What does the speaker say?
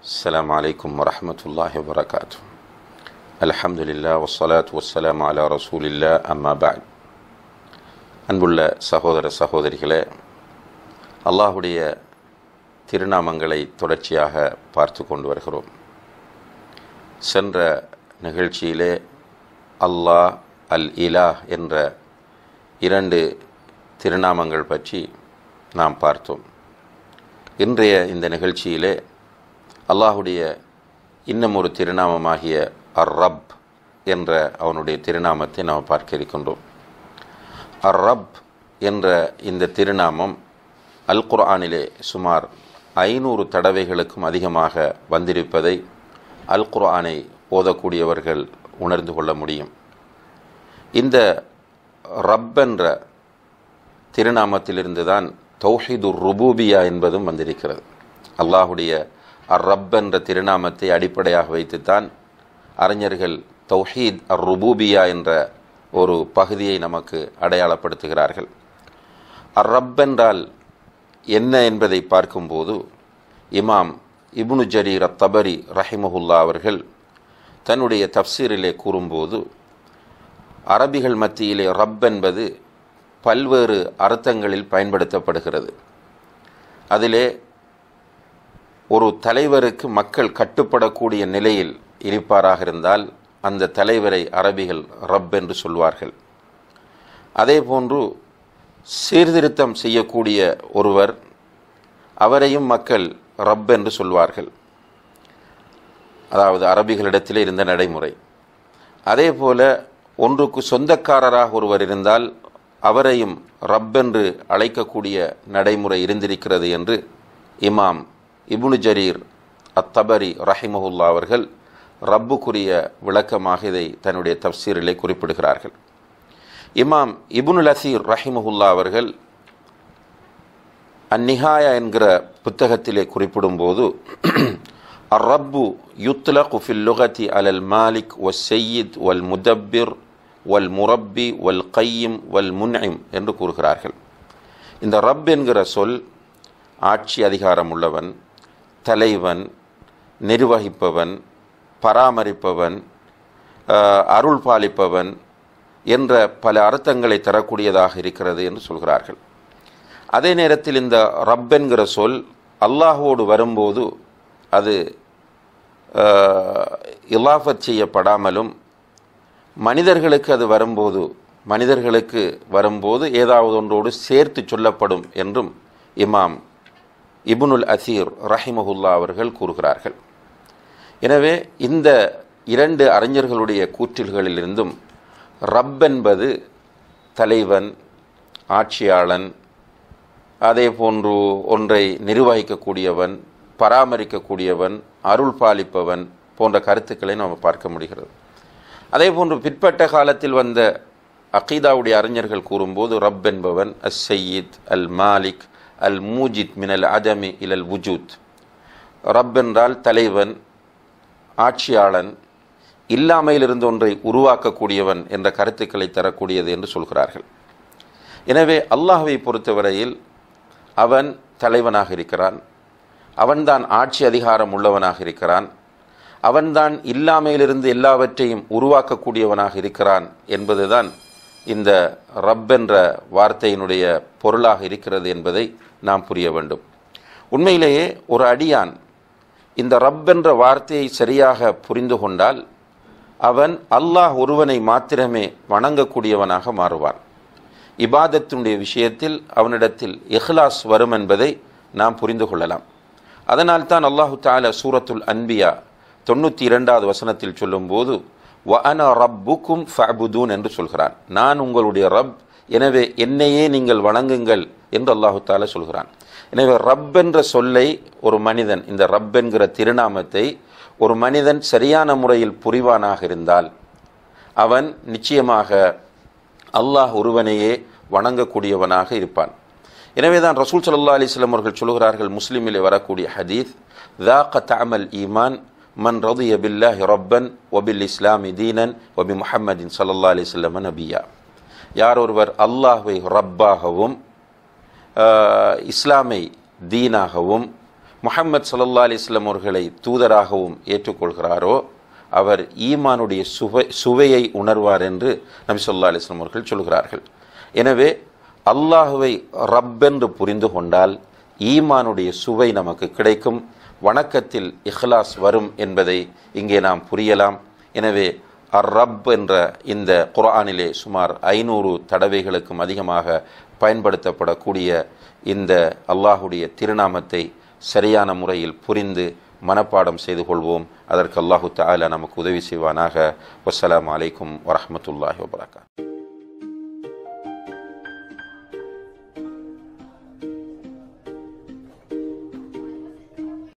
السلام عليكم ورحمة الله وبركاته الحمد لله والصلاة والسلام على رسول الله أما بعد அன்புள்ள சகோதர சகோதரிகளே அல்லாஹுடைய திருநாமங்களை தொடர்ச்சியாக பார்த்து கொண்டு வருகிறோம் சென்ற நிகழ்ச்சியிலே அல்லாஹ் அல் இலாஹ் என்ற இரண்டு திருநாமங்கள் பற்றி நாம் பார்த்தோம் இன்றைய இந்த நிகழ்ச்சியிலே அல்லாஹுடைய இன்னும் ஒரு திருநாமமாகிய அர் ரப் என்ற அவனுடைய திருநாமத்தை நாம் பார்க்க இருக்கின்றோம் அர் ரப் என்ற இந்த திருநாமம் அல் குர்ஆனிலே சுமார் ஐநூறு தடவைகளுக்கும் அதிகமாக வந்திருப்பதை அல் குர்ஆனை ஓதக்கூடியவர்கள் உணர்ந்து கொள்ள முடியும் இந்த ரப் என்ற திருநாமத்திலிருந்து தான் தௌஹிதுர் ருபூபியா என்பதும் வந்திருக்கிறது அல்லாஹுடைய அர் ரப் என்ற திருநாமத்தை அடிப்படையாக வைத்துத்தான் அறிஞர்கள் தௌஹீத் அர் ருபூபியா என்ற ஒரு பகுதியை நமக்கு அடையாளப்படுத்துகிறார்கள் அர் ரப் என்றால் என்ன என்பதை பார்க்கும்போது இமாம் இப்னு ஜரீர் அத் தபரி ரஹிமஹுல்லா அவர்கள் தன்னுடைய தப்சீரிலே கூறும்போது அரபிகள் மத்தியிலே ரப் என்பது பல்வேறு அர்த்தங்களில் பயன்படுத்தப்படுகிறது அதிலே ஒரு தலைவருக்கு மக்கள் கட்டுப்படக்கூடிய நிலையில் இருப்பாராக இருந்தால் அந்த தலைவரை அரபிகள் ரப் என்று சொல்வார்கள் அதே போன்று சீர்திருத்தம் செய்யக்கூடிய ஒருவர் அவரையும் மக்கள் ரப் என்று சொல்வார்கள் அதாவது அரபிகளிடத்தில் இருந்த நடைமுறை அதே போல ஒன்றுக்கு சொந்தக்காரராக ஒருவர் இருந்தால் அவரையும் ரப் என்று அழைக்கக்கூடிய நடைமுறை இருந்திருக்கிறது என்று இமாம் இபுனு ஜரீர் அத்தபரி ரஹிமஹுல்லா அவர்கள் ரப்புக்குரிய விளக்கமாக இதை தன்னுடைய தப்சீரிலே குறிப்பிடுகிறார்கள் இமாம் இபுனுல் அசீர் ரஹிமஹுல்லா அவர்கள் அந்நிகாயா என்கிற புத்தகத்திலே குறிப்பிடும்போது அர் ரப்பு யுத்லகு ஃபில் லுகதி அலல் மாலிக் ஒஸ் செய்யித் வல் முதப்பிர் வல் முரப்பி வல் கையும் வல் முன்ஐம் என்று கூறுகிறார்கள் இந்த ரப் என்கிற சொல் ஆட்சி அதிகாரம் உள்ளவன் தலைவன் நிர்வகிப்பவன் பராமரிப்பவன் அருள் பாலிப்பவன் என்ற பல அர்த்தங்களை தரக்கூடியதாக இருக்கிறது என்று சொல்கிறார்கள் அதே நேரத்தில் இந்த ரப் என்கிற சொல் அல்லாஹோடு வரும்போது அது இலாஃபத் செய்யப்படாமலும் மனிதர்களுக்கு அது வரும்போது மனிதர்களுக்கு வரும்போது ஏதாவது ஒன்றோடு சேர்த்து சொல்லப்படும் என்றும் இமாம் இபுனுல் அசீர் ரஹிமஹுல்லா அவர்கள் கூறுகிறார்கள் எனவே இந்த இரண்டு அறிஞர்களுடைய கூற்றில்களிலிருந்தும் ரப் என்பது தலைவன் ஆட்சியாளன் அதே போன்று ஒன்றை நிர்வகிக்கக்கூடியவன் பராமரிக்கக்கூடியவன் அருள் பாலிப்பவன் போன்ற கருத்துக்களை நாம் பார்க்க முடிகிறது அதே போன்று பிற்பட்ட காலத்தில் வந்த அகீதாவுடைய அறிஞர்கள் கூறும்போது ரப் என்பவன் அஸ் சயீத் அல் மாலிக் அல் மூஜித் மினல் அதமி இலல் வுஜூத் ரப் என்றால் தலைவன் ஆட்சியாளன் இல்லாமையிலிருந்து ஒன்றை உருவாக்கக்கூடியவன் என்ற கருத்துக்களை தரக்கூடியது என்று சொல்கிறார்கள் எனவே அல்லாஹுவை பொறுத்தவரையில் அவன் தலைவனாக இருக்கிறான் அவன்தான் ஆட்சி அதிகாரம் உள்ளவனாக இருக்கிறான் அவன்தான் இல்லாமையிலிருந்து எல்லாவற்றையும் உருவாக்கக்கூடியவனாக இருக்கிறான் என்பதுதான் இந்த ரப் என்ற வார்த்தையினுடைய பொருளாக இருக்கிறது என்பதை நாம் புரிய வேண்டும் உண்மையிலேயே ஒரு அடியான் இந்த ரப் என்ற வார்த்தையை சரியாக புரிந்து கொண்டால் அவன் அல்லாஹ் ஒருவனை மாத்திரமே வணங்கக்கூடியவனாக மாறுவான் இபாதத்தினுடைய விஷயத்தில் அவனிடத்தில் இஹ்லாஸ் வரும் என்பதை நாம் புரிந்து கொள்ளலாம் அதனால் தான் அல்லாஹு தால சூரத்துல் அன்பியா தொண்ணூற்றி இரண்டாவது வசனத்தில் சொல்லும்போது வ அன ரப்புக்கும் ஃபபுதூன் என்று சொல்கிறான் நான் உங்களுடைய ரப் எனவே என்னையே நீங்கள் வணங்குங்கள் என்று அல்லாஹு தால சொல்கிறான் எனவே ரப் என்ற சொல்லை ஒரு மனிதன் இந்த ரப் என்கிற திருநாமத்தை ஒரு மனிதன் சரியான முறையில் புரிவானாக இருந்தால் அவன் நிச்சயமாக அல்லாஹ் ஒருவனையே வணங்கக்கூடியவனாக இருப்பான் எனவே தான் ரசூல் சல்லா அலிஸ்லாம் அவர்கள் சொல்கிறார்கள் முஸ்லீமிலே வரக்கூடிய ஹதீத் தாக்க தமல் ஈமான் மன் ரதிய பில்லாஹி ரப்பன் ஒபில் இஸ்லாமி தீனன் ஒபி முஹம்மதின் சல்லா அலிஸ்லம் நபியா யார் ஒருவர் அல்லாஹ்வை ரப்பாகவும் இஸ்லாமை தீனாகவும் முஹம்மது சல்லா அலிஸ்லம் அவர்களை தூதராகவும் ஏற்றுக்கொள்கிறாரோ அவர் ஈமானுடைய சுவை சுவையை உணர்வார் என்று நபி சொல்லா அலிஸ்லம் அவர்கள் சொல்கிறார்கள் எனவே அல்லாஹுவை ரப்பென்று புரிந்து கொண்டால் ஈமானுடைய சுவை நமக்கு கிடைக்கும் வணக்கத்தில் இஹ்லாஸ் வரும் என்பதை இங்கே நாம் புரியலாம் எனவே அர் ரப் என்ற இந்த குர்ஆனிலே சுமார் ஐநூறு தடவைகளுக்கும் அதிகமாக பயன்படுத்தப்படக்கூடிய இந்த அல்லாஹுடைய திருநாமத்தை சரியான முறையில் புரிந்து மனப்பாடம் செய்து கொள்வோம் அதற்கு அல்லாஹு தாலா நமக்கு உதவி செய்வானாக வஸ்ஸலாமு அலைக்கும் வரஹமத்துல்லாஹி வபரகாத்